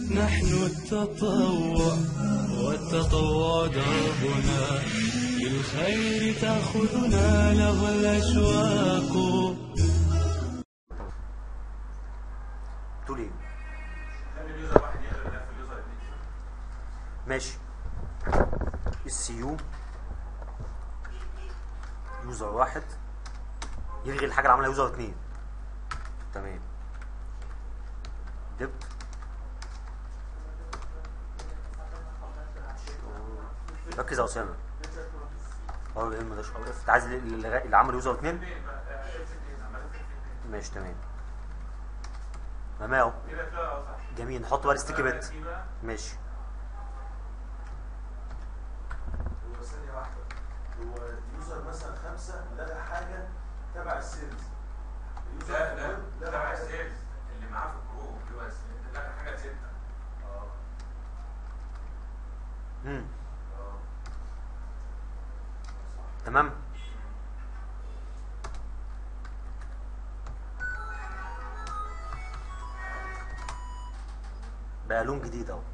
نحن التطوع والتطوع دربنا للخير تأخذنا لغى الأشواق تقول ايه خلي اليوزر واحد يقدر يلف اليوزر اتنين ماشي اس يو يوزر واحد يلغي الحاجه اللي عملها يوزر اتنين تمام دب ركز يا اسامه اه ايه ده شغال انت عايز اللي, اللي اللي عمل يوزر اتنين ماشي تمام تمام اهو يبقى كده اه صح جميل نحط بقى الستيكي بيت دي بقى ماشي هو ثانية واحدة هو اليوزر مثلا خمسة لقى حاجة تبع السيلز اليوزر لا لا كمان ده لقى تبع حاجة- السيلز اللي معاه في الجروب اللي هو السيلز ده حاجه سته اه امم اه تمام بقى لون جديد اهو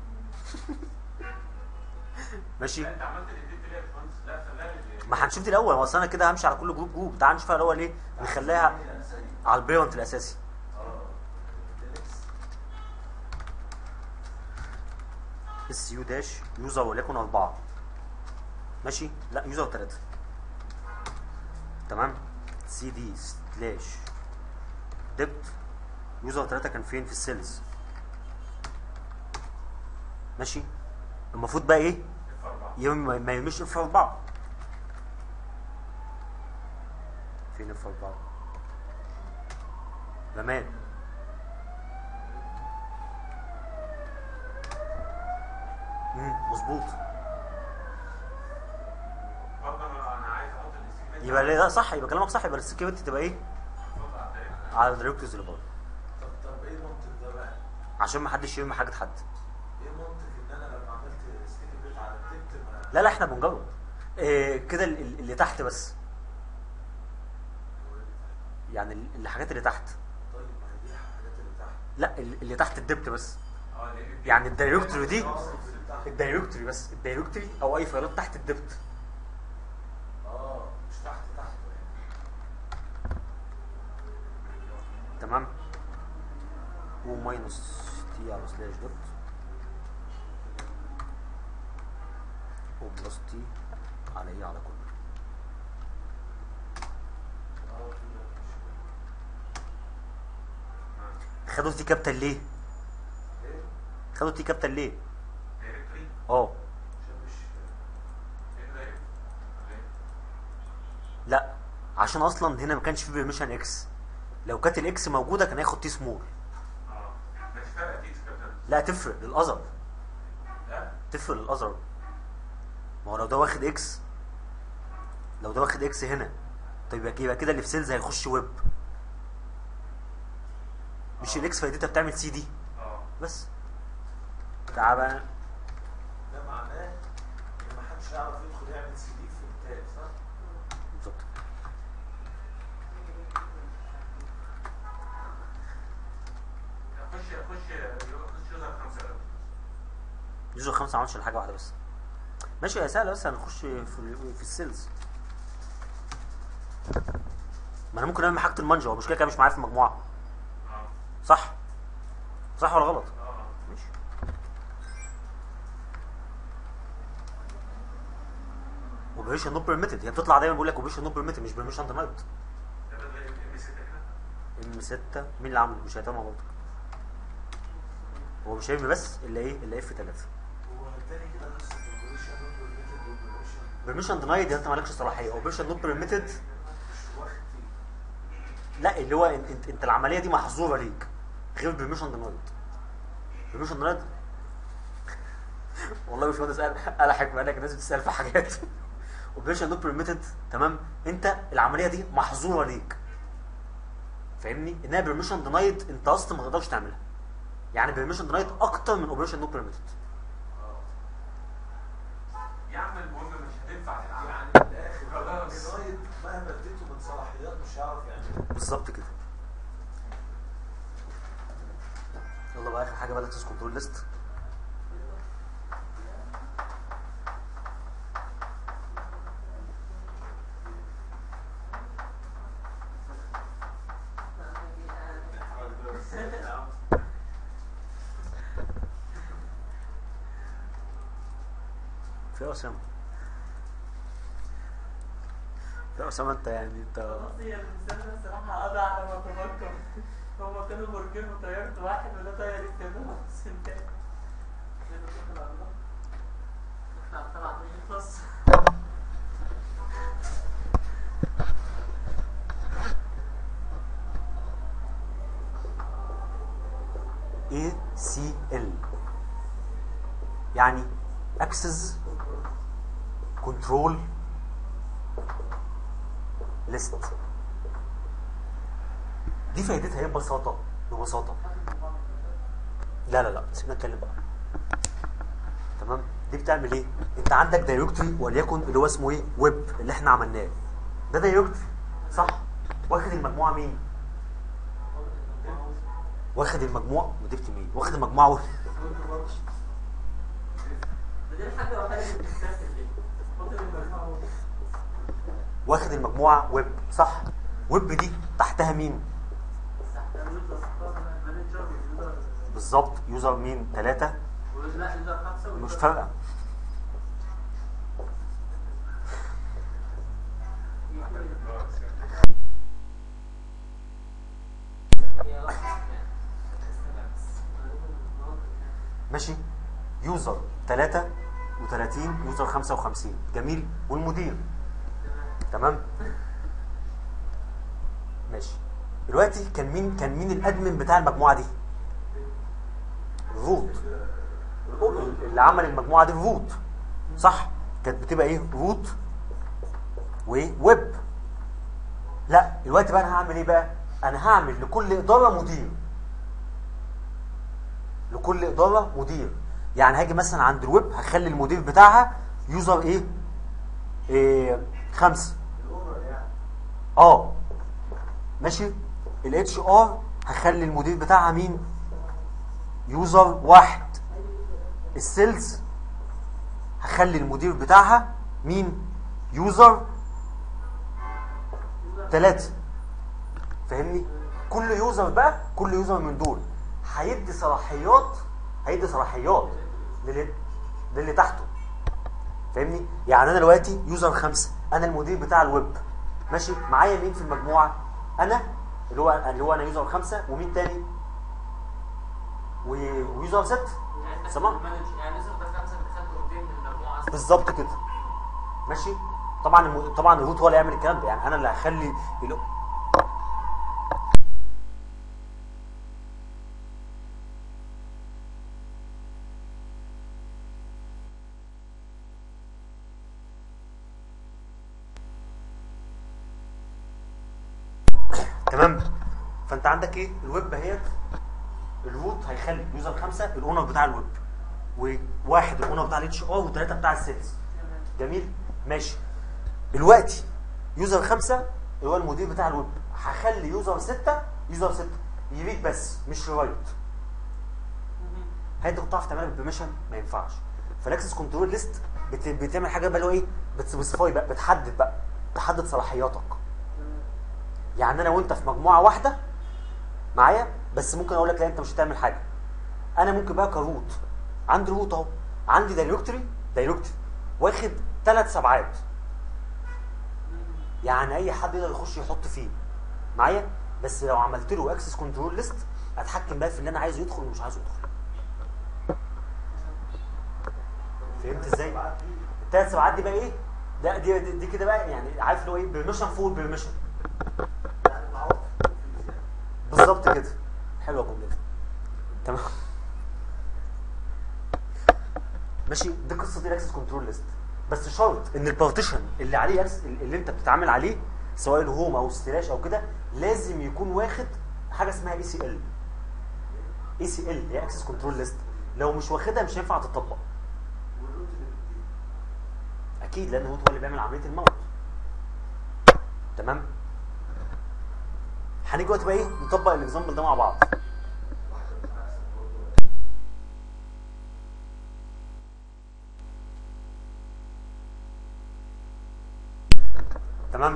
ماشي لا انت عملت الايديت ليه يا باشمهندس لا خلاها لل- ما هنشوف دي الاول هو أصل انا كده همشي على كل جروب جروب تعال نشوفها الاول ايه نخليها على البيرنت الاساسي اه ديليكس اس يو داش يوزر وليكن أربعة ماشي لا يوزر ثلاثة تمام سي دي سلاش دبت يوزر ثلاثة كان فين في السيلز ماشي المفروض بقى ايه اف اربعه يوم ما ما يرميش اف أربعة فين اف أربعة تمام مم، مظبوط برضه انا انا عايز احط الاستيكمنت يبقى ليه- لا صح يبقى كلامك صح يبقى السكيورتي تبقى ايه على الطريق. على الدايركتورز اللي بره طب طب ايه المنطق ده بقى؟ عشان ما حدش يرمي حاجه حد ايه منطق ان انا لما عملت ستيكي بيت على التبت ما لا لا احنا بنجرب إيه كده ال- ال- اللي تحت بس يعني ال- الحاجات اللي تحت طيب ما هي دي الحاجات اللي تحت لا ال- اللي تحت الدبت بس اه لان دي- يعني الدايركتوري دي اه اللي تحت الدايركتوري بس الدايركتوري او اي فايلات تحت الدبت اه مش تحت تحت يعني تمام وماينس تي على سلاش دوت وبلس تي على ايه على كله اه كده مش خدوا تي كابتن ليه ايه؟ خدوا تي كابتن ليه دايركتوري اه عشان مش ايه ده ايه؟ ولا ايه؟ لا عشان اصلا هنا ما كانش فيه بيرميشن اكس لو كانت الاكس موجوده كان هياخد تي سمول اه مش فارقه تيجي كابتن لا تفرق للاذر لا تفرق للاذر ما هو لو ده واخد اكس لو ده واخد اكس هنا طيب يبقى يبقى كده اللي في سيلز هيخش ويب مش الاكس فايدتها بتعمل سي دي اه بس تعال بقى ده معناه ان ما حدش يعرف يدخل يعمل سي دي في التاب صح؟ بالظبط خش خش خش يوزر خمسه الاول يوزر خمسة ما عملش إلا حاجه واحده بس ماشي يا سهله بس هنخش في في السيلز ما انا ممكن ارمي حاجه المانجا هو المشكله كده مش معايا في المجموعه اه صح صح ولا غلط اه ماشي اوبريشن نوت بيرميتد هي بتطلع دايما بيقول لك اوبريشن نوت بيرميتد مش بيرميشن دينايد ده بدل ام 6 كده ام 6 مين اللي عامله مش هيتم برضه هو مش هيرمي بس الا ايه الا اف 3 هو التاني كده نفس الاوبريشن والبرميتد والاوبريشن بيرميشن دينايد انت مالكش صلاحيه اوبريشن نوت بيرميتد مش واخد فيه لا اللي هو انت, انت, انت العمليه دي محظوره ليك غير بيرميشن دينايد بيرميشن دينايد والله مش مهندس قال قال حكمه قال لك الناس بتسال في حاجات اوبريشن نوت بيرميتد تمام انت العمليه دي محظوره ليك فاهمني انها بيرميشن دينايد انت اصلا ما تقدرش تعملها يعني بيرميشن دينايد اكتر من اوبريشن نوت بيرميتد يا عم المهم مش هتنفع تتعامل يعني من الاخر خلاص. الرايد مهما اديته من صلاحيات مش هيعرف يعملها بالظبط كده يلا بقى اخر حاجه بقى الاكسس كنترول ليست يا اسامه يا اسامه انت يعني انت خلاص هي المثال ده الصراحة قضى على ما تفكر هما كانوا برجين وطيرت واحد وده طير التاني بس انتهى كده توكل على الله احنا طبعا بنخلص ACL يعني Access Control List دي فايدتها ايه ببساطة ببساطة لا لا لا سيبنا نتكلم بقى تمام دي بتعمل ايه انت عندك دايركتوري وليكن اللي هو اسمه ايه ويب اللي احنا عملناه ده دايركتوري صح واخد المجموعة مين واخد المجموع وضفت مين واخد المجموعة و... دي الحاجة الوحيدة اللي بتستخدم دي حط المجموعة اهو. واخد المجموعة ويب صح ويب دي تحتها مين تحت اليوزر ستار مانجر واليوزر بالظبط يوزر مين ثلاثة لا يوزر خمسة مش واليوزر- فارقة ماشي يوزر 33 يوزر 55 جميل والمدير تمام ماشي دلوقتي كان مين كان مين الادمن بتاع المجموعه دي روت اللي عمل المجموعه دي روت صح كانت بتبقى ايه روت وويب لا دلوقتي بقى انا هعمل ايه بقى انا هعمل لكل اداره مدير لكل اداره مدير يعني هاجي مثلا عند الويب هخلي المدير بتاعها يوزر ايه, إيه خمسه الاونر يعني اه ماشي الاتش ار هخلي المدير بتاعها مين يوزر واحد السيلز هخلي المدير بتاعها مين يوزر ثلاثة فاهمني كل يوزر بقى كل يوزر من دول هيدي صلاحيات هيدي صلاحيات للي, للي تحته فاهمني يعني انا دلوقتي يوزر خمسة انا المدير بتاع الويب ماشي معايا مين في المجموعة انا اللي هو اللي هو انا يوزر خمسة ومين تاني و- ويوزر ست يعني انت تمام. المانج- يعني يوزر ده خمسة بتخلي مدير من المجموعة أصلا. بالظبط كده ماشي طبعا الم... طبعا الروت هو اللي يعمل الكلام ده يعني انا اللي هخلي ال... تمام فانت عندك ايه الويب اهيت الروت هيخلي يوزر خمسه الاونر بتاع الويب وواحد الاونر بتاع الاتش ار وثلاثه بتاع السيلز جميل ماشي دلوقتي يوزر خمسة اللي هو المدير بتاع الويب هخلي يوزر ستة يوزر ستة يريد بس مش رايت هل انت كنت تعرف تعملها بالبرميشن ما ينفعش فالاكسس كنترول ليست بت... بتعمل حاجه بقى اللي هو ايه بتسبيسيفاي بقى بتحدد بقى تحدد صلاحياتك يعني انا وانت في مجموعه واحده معايا بس ممكن اقول لك لا انت مش هتعمل حاجه انا ممكن بقى كروت عندي روت اهو عندي دايركتوري دايركتوري واخد ثلاث سبعات يعني اي حد يقدر يخش يحط فيه معايا بس لو عملت له اكسس كنترول ليست اتحكم بقى في اللي انا عايزه يدخل ومش عايزه يدخل فهمت ازاي الثلاث سبعات دي بقى ايه لا دي دي, دي كده بقى يعني عارف اللي هو ايه بيرميشن فول بيرميشن يعني معروف في الفيزياء بالظبط كده حلوه الجمله دي تمام ماشي دي قصه دي الاكسس كنترول ليست بس شرط ان البارتيشن اللي عليه أكس اللي انت بتتعامل عليه سواء الهوم او السلاش او كده لازم يكون واخد حاجه اسمها اي سي ال اي سي ال هي اكسس كنترول ليست لو مش واخدها مش هينفع تطبق والروت اللي بتديه اكيد لان هو هو اللي بيعمل عمليه الموت تمام هنيجي دلوقتي بقى ايه نطبق الاكزامبل ده مع بعض واحدة من احسن برضه تمام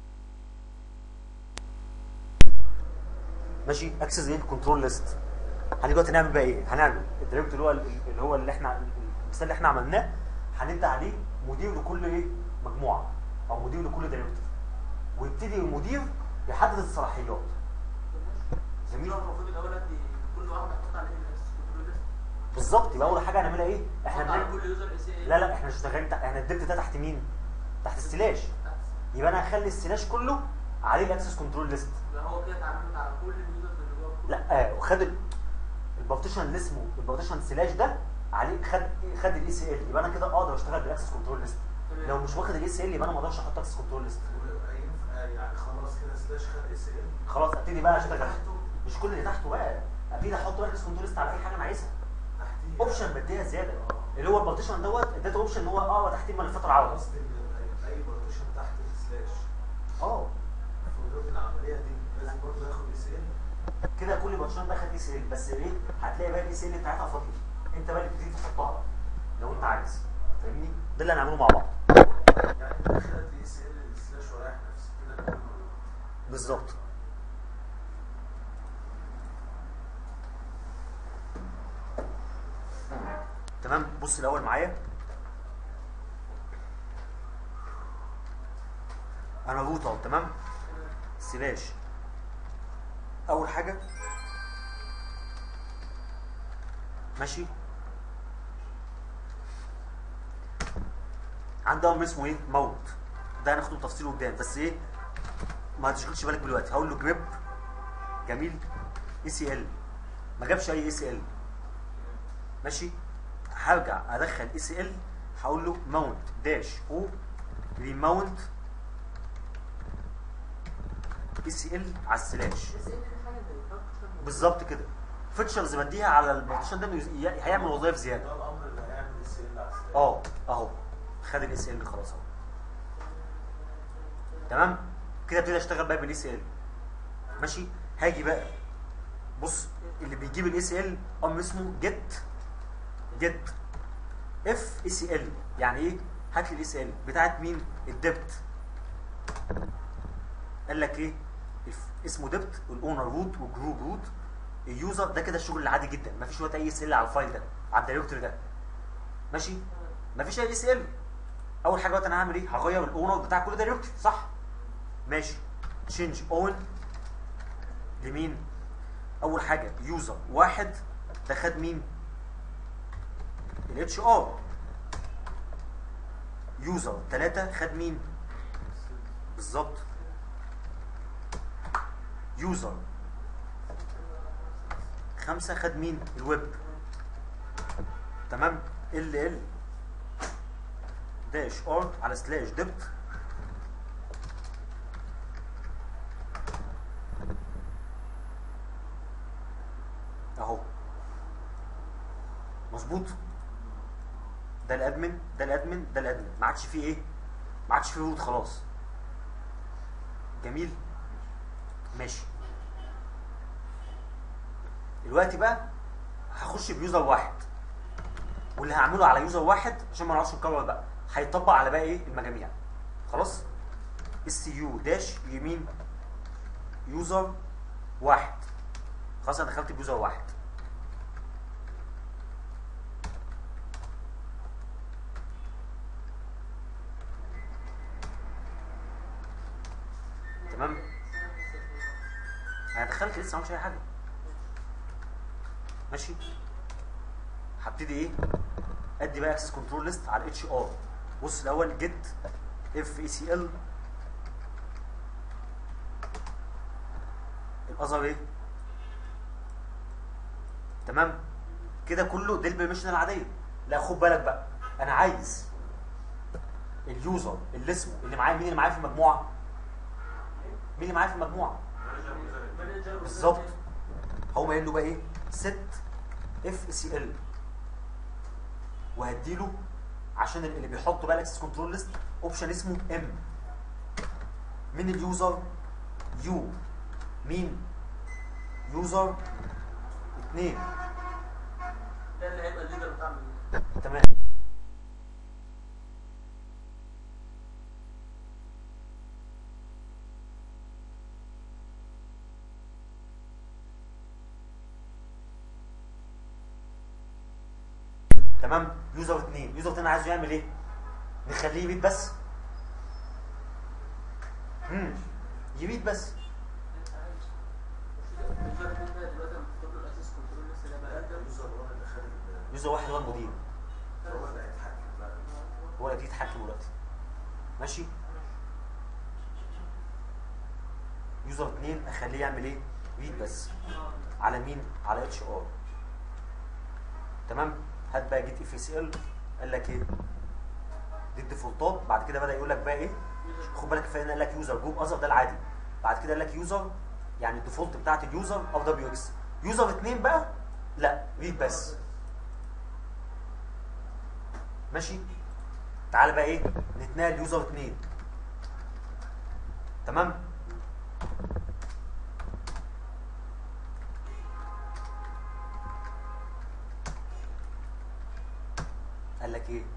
ماشي اكسس ايه الكنترول ليست هنيجي دلوقتي نعمل بقى ايه هنعمل الدايركتور اللي هو اللي هو اللي احنا المثال اللي احنا عملناه هندي عليه مدير لكل ايه مجموعه او مدير لكل دايركتور ويبتدي المدير يحدد الصلاحيات جميل جميل. المفروض الاول ادي كل واحد احط عليه الاكسس كنترول ليست بالظبط يبقى اول حاجه هنعملها ايه احنا احط على بنعمل كل يوزر اس اي لا لا احنا مش شغالين تحت احنا الدبت ده تحت مين تحت السلاش يبقى انا هخلي السلاش كله عليه الاكسس كنترول ليست يبقى هو كده اتعاملت على كل اليوزرز اللي جوه الكود. لا آه وخد ال- البارتيشن اللي اسمه البارتيشن سلاش ده عليه خد خد الاي سي ال يبقى انا كده اقدر اشتغل بالاكسس كنترول ليست تمام. لو مش واخد الاي سي ال يبقى انا ما اقدرش احط اكسس كنترول ليست ينفع يعني خلاص كده سلاش خد اس ال خلاص ابتدي بقى اشتغل تحته مش كل اللي تحته بقى ابتدي احط بقى الاكسس كنترول ليست على اي حاجه انا عايزها تحتيه اوبشن بديها زياده اللي هو البارتيشن دوت اديته اوبشن ان هو اه تحت ملفات العرض قصدي إن اي بارتيشن تحت السلاش اه في العمليه دي لازم برضه ياخد اس ال كده كل بارتيشن ده خد اي سي ال بس ايه هتلاقي بقى الاي سي ال بتاعتها فاضيه انت بقى اللي بتبتدي تحطها بقى لو انت عايز فاهمني ده اللي هنعمله مع بعض يعني انت خدت اس ال سلاش ورايح نفسك كده كله بالظبط تمام بص الاول معايا انا روت اهو تمام سلاش اول حاجه ماشي عندي امر اسمه ايه موت ده هناخده تفصيل قدام بس ايه ما تشغلش بالك دلوقتي هقول له جريب جميل اي سي ال ما جابش اي اي سي ال ماشي هرجع ادخل اي سي ال هقول له ماونت داش او ريماونت اي سي ال على السلاش اس اي دي حاجه زي function. بالظبط كده فيتشرز بديها على البارتيشن ده إنه ي- هيعمل وظائف زياده ده الامر اللي هيعمل اس ال على السلاش اه اهو خد الاي سي ال خلاص اهو تمام كده ابتدي اشتغل بقى بالاي سي ال ماشي هاجي بقى بص اللي بيجيب الاي سي ال امر اسمه جيت جيت اف اي سي ال يعني ايه هات لي الاي سي ال بتاعت مين الدبت قال لك ايه الف- اسمه دبت والاونر روت والجروب روت اليوزر ده كده الشغل العادي جدا مفيش وقت اي سي ال على الفايل ده على الدايركتوري ده ماشي مفيش اي سي ال اول حاجه دلوقتي انا هعمل ايه هغير الاونر بتاع كل دايركتوري صح ماشي تشينج اون لمين اول حاجه يوزر واحد ده خد مين الاتش ار يوزر ثلاثة خد مين بالظبط يوزر خمسة خد مين الويب تمام ال ال داش ار على سلاش دبت اهو مظبوط ده الادمن ده الادمن ده الادمن ما عادش فيه ايه ما عادش فيه روت خلاص جميل ماشي دلوقتي بقى هخش بيوزر واحد واللي هعمله على يوزر واحد عشان ما نقعدش نكرر بقى هيطبق على بقى ايه المجاميع خلاص اس يو داش يمين يوزر واحد خلاص انا دخلت بيوزر واحد تمام انا دخلت لسه ما عملتش اي حاجه ماشي هبتدي ايه ادي بقى اكسس كنترول ليست على الاتش ار بص الاول جيت اف اي سي ال الاذر ايه تمام كده كله دي البرميشن العاديه لا خد بالك بقى انا عايز اليوزر اللي اسمه اللي معايا مين اللي معايا في المجموعه مين اللي معايا في المجموعه مانجر بالظبط هقوم قايل له بقى ايه ست اف سي ال وهديله عشان اللي بيحط بقى الاكسس كنترول ليست اوبشن اسمه ام من اليوزر يو مين يوزر اتنين ده اللي هيبقى الليدر بتاع ال- تمام تمام يوزر 2 يوزر 2 عايزه يعمل ايه نخليه يبيت بس امم يبيت بس اليوزر اتنين ده دلوقتي لما تكتب له الاكسس كنترول لسه ده بقى ده يوزر واحد دخل ال- يوزر واحد هو المدير هو اللي هيتحكم بقى هو اللي يتحكم دلوقتي ماشي يوزر 2 اخليه يعمل ايه ريد بس على مين على اتش ار تمام هات بقى جيت اف اس ال قال لك ايه دي الديفولتات بعد كده بدا يقول لك بقى ايه خد بالك فين قال لك يوزر جوب اذر ده العادي بعد كده قال لك يوزر يعني الديفولت بتاعت اليوزر او دبليو اكس يوزر 2 بقى لا ريد بس ماشي تعالى بقى ايه نتنقل يوزر 2 تمام قال لك ايه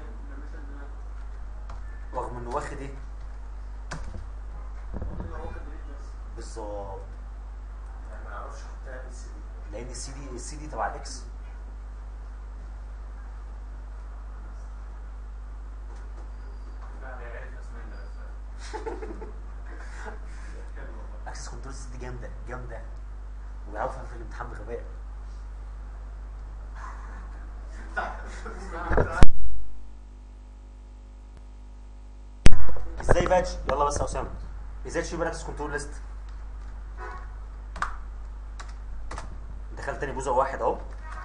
رغم انه واخد ايه بالظبط يعني ما يعرفش حتى يعمل سي دي لان السي دي السي دي تبع الاكس اكسس كنترول دي جامده جامده وبيعرفها في الامتحان بغباء ازاي بادج يلا بس يا اسامه ازاي تشيل اكسس كنترول ليست دخلت تاني بوزر واحد اهو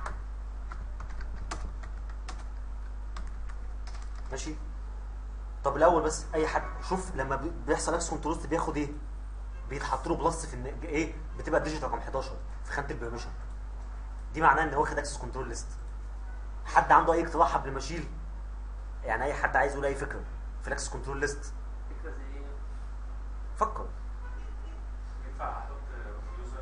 ماشي طب الاول بس اي حد شوف لما بي- بيحصل اكسس كنترول ليست بياخد ايه بيتحط له بلس في الن- ايه بتبقى الديجيت رقم 11 في خانه البرميشن دي معناه ان هو واخد اكسس كنترول ليست حد عنده اي اقتراح قبل ما اشيل يعني اي حد عايز يقول اي فكره في الاكسس كنترول ليست فكرة زي ايه؟ فكر ينفع احط يوزر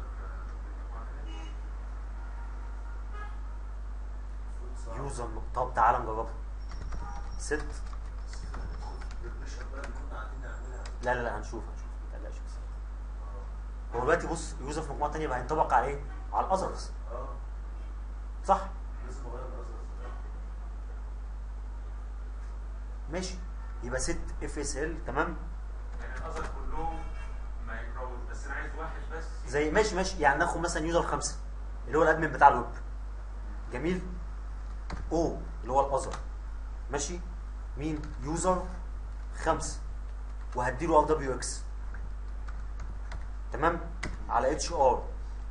المفروض صعب. يوزر طب تعالى نجربها ست بس كده ندخل في البرميشن بقى اللي كنا قاعدين نعملها لا لا لا هنشوف هنشوف ما تقلقش بس هو دلوقتي بص يوزر في مجموعه ثانيه بقى هينطبق على ايه؟ على الاذرز اه صح؟ لازم اغير الازرق ده ماشي يبقى ست اف اس ال تمام يعني الاذر كلهم ما يقراوش بس انا عايز واحد بس زي ماشي ماشي يعني ناخد مثلا يوزر خمسه اللي هو الادمن بتاع الويب جميل او اللي هو الاذر ماشي مين يوزر خمسه وهديله ار دبليو اكس تمام على اتش ار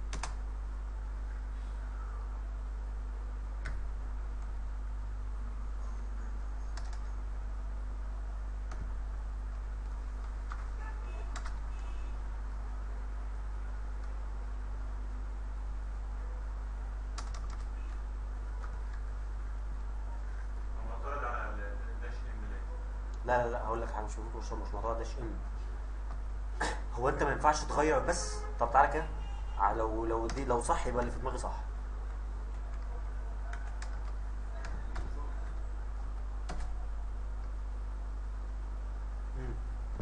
هو معترض على ال- الداش ام ده لا لا لا هقول لك حاجه مش ممكن مش مش موضوع داش ام هو انت ما ينفعش تغير بس طب تعالى كده ع- لو لو دي لو صح يبقى اللي في دماغي صح مم.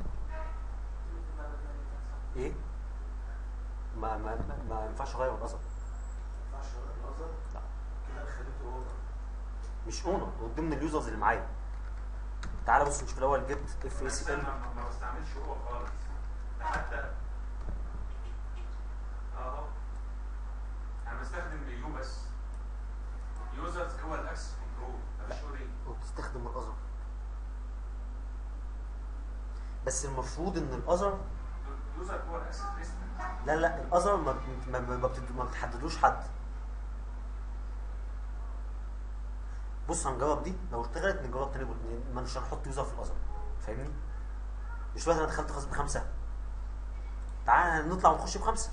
ايه ما ما ما, ما ينفعش اغير النظر ما ينفعش اغير الازرق لا كده انا خليته اوفر مش اونر هو ضمن اليوزرز اللي معايا تعالى بص نشوف الاول جيت اف بس اس انا ال ما- ما بستعملش هو خالص ده حتى اهو انا بستخدم اليو بس يوزرز جوه الاكسس كنترول ده مش اوري وبتستخدم الاذر بس المفروض ان الاذر يوزر جوه الاكسس ليست لا لا الاذر ما ما ما, بتد- ما بتحددوش حد بص هنجرب دي لو اشتغلت نجرب تاني بال- ما مش هنحط يوزر في الاذر فاهمني مش وقت انا دخلت خلاص بخمسه تعال نطلع ونخش بخمسه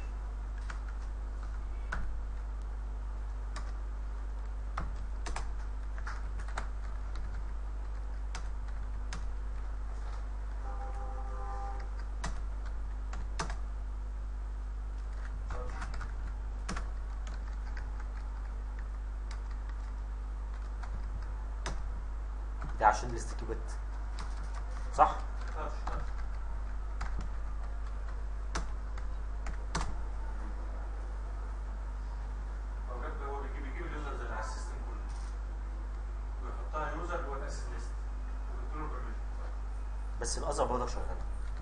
دي عشان الاستيكي بت صح تاتش تاتش هو جاب- هو بيجيب بيجيب اليوزرز اللي على السيستم كله بس الاذر برضه شغال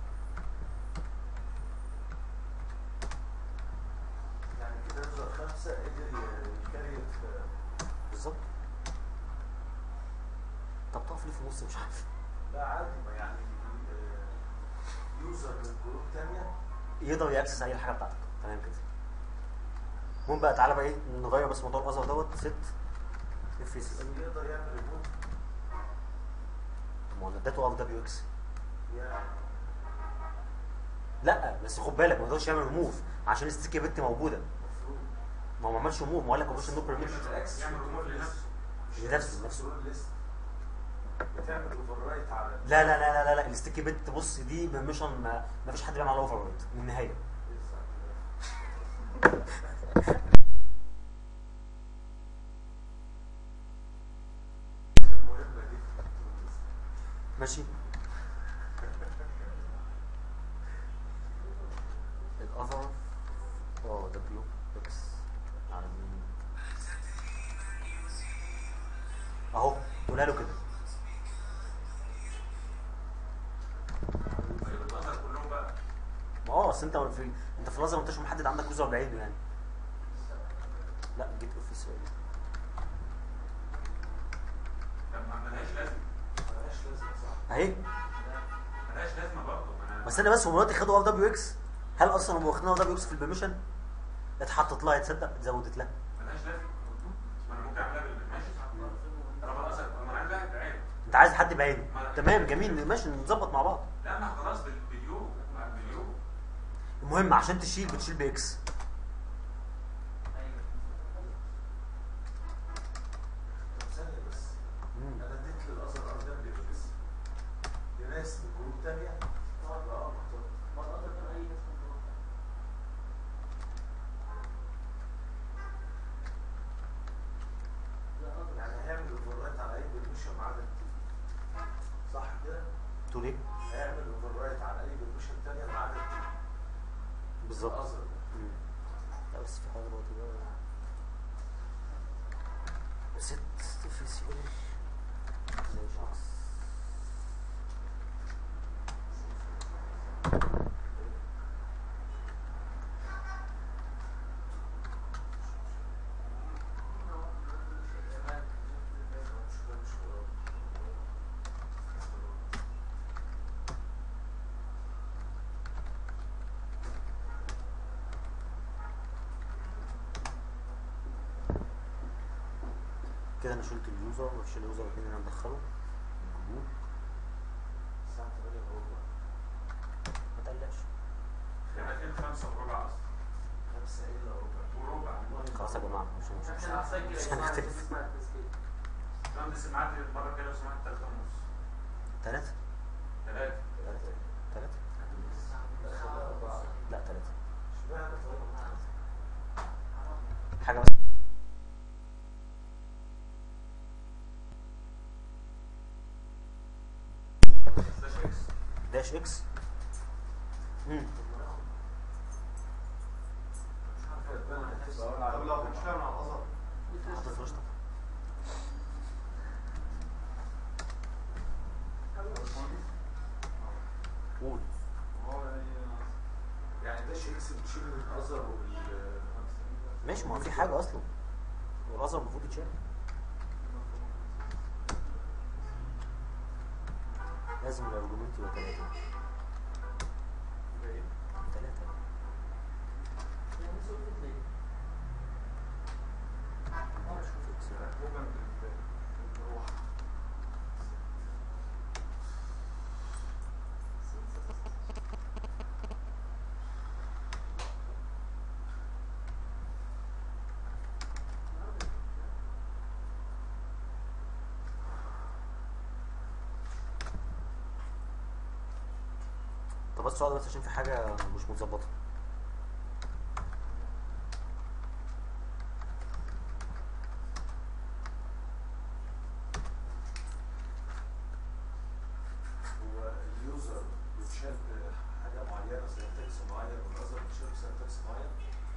يعني كده يوزر خمسة قدر يكريت بالظبط طب تقف ليه في النص مش عارف لا عادي ما يعني آه، يوزر من جروب تانية يقدر ياكسس اي حاجه بتاعتك تمام كده المهم بقى تعالى بقى ايه نغير بس موضوع الاذر دوت ست اف اس ال يقدر يعمل ريموت ما هو أنا اديته ار دبليو اكس يعني لا بس خد بالك ما يقدرش يعمل موف عشان الستيكي بت موجوده المفروض ما هو ما عملش موف ما قال لك اوبشن نو بيرميشن الاكسس يعمل ريموت لنفسه لنفسه نفسه كنترول ليست بتعمل اوفر رايت على لا لا لا لا لا, لا. الستيكي بت بص دي بيرميشن ما, ما فيش حد بيعمل عليها اوفر رايت من النهايه مهمة دي في الكنترول ليست. ماشي الاذر اه دبليو اكس على مين اهو قولها له كده طيب الأزهر كلهم بقى ما اه اصل انت في انت في الازهر ما انتش محدد عندك يوزر بعينه يعني لا جيت اوفيس طب ما ملهاش لازمه ملهاش لازمة صح اهي ملهاش لازمه برضه ما انا بس انا بس هم دلوقتي خدوا ار دبليو اكس هل اصلا هم واخدين ار دبليو اكس في البرميشن اتحطت لها تصدق اتزودت لها ملهاش لازمه ما انا ممكن اعملها بال- ماشي طالما الأزهر ما انا عايز واحد بعينه انت عايز حد بعينه تمام جميل ماشي نظبط مع بعض لا ما خلاص بال- باليورو مع باليورو المهم عشان تشيل بتشيل باكس طب ثانية بس مم. انا اديت للازهر ار دبليو اكس لناس من جروب تانية اه اه مختار. يعني هيعمل اوفر رايت على اي بيرميشن ما عدا التي صح كده؟ تقول ايه هيعمل اوفر رايت على اي بيرميشن تانية ما عدا التي بالظبط الازهر مم. لا بس في حاجه برضه بقى ست في سي زي شخص كده انا شلت اليوزر ومفيش اليوزر اتنين انا مدخله الجروب الساعة 8 وربع ما تقلقش احنا داخلين خمسة وربع اصلا 5 الا ربع وربع خلاص يا جماعه مش مش مش, احنا هنسجل مش يا جماعه هنختلف نسمع التسجيل مهندس الميعاد المره الجايه لو سمحت 3 ونص ثلاثة 3 ثلاثة لا ثلاثة اشمعنى طيب؟ حاجة بس سلاش اكس داش اكس امم طب لو كنت فاهم على الازهر حاطط رشطة قول يعني ده شيء بتشيل الازهر وال ماشي ما هو في حاجة أصلا والأزهر المفروض يتشال لازم الأرجومنت يبقى ثلاثة ثلاثة شوف إكس بقى. طب بس اقعد بس عشان في حاجة مش متظبطة هو اليوزر بيتشال بحاجه معينه سنتكس معين والازهر بيتشال بسنتكس معين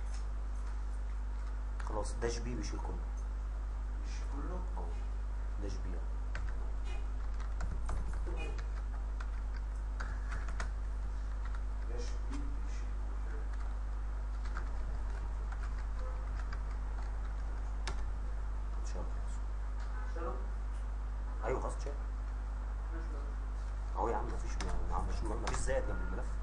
خلاص داش بي بيشيل كله مش كله اهو داش بي اهو. زائد جنب الملف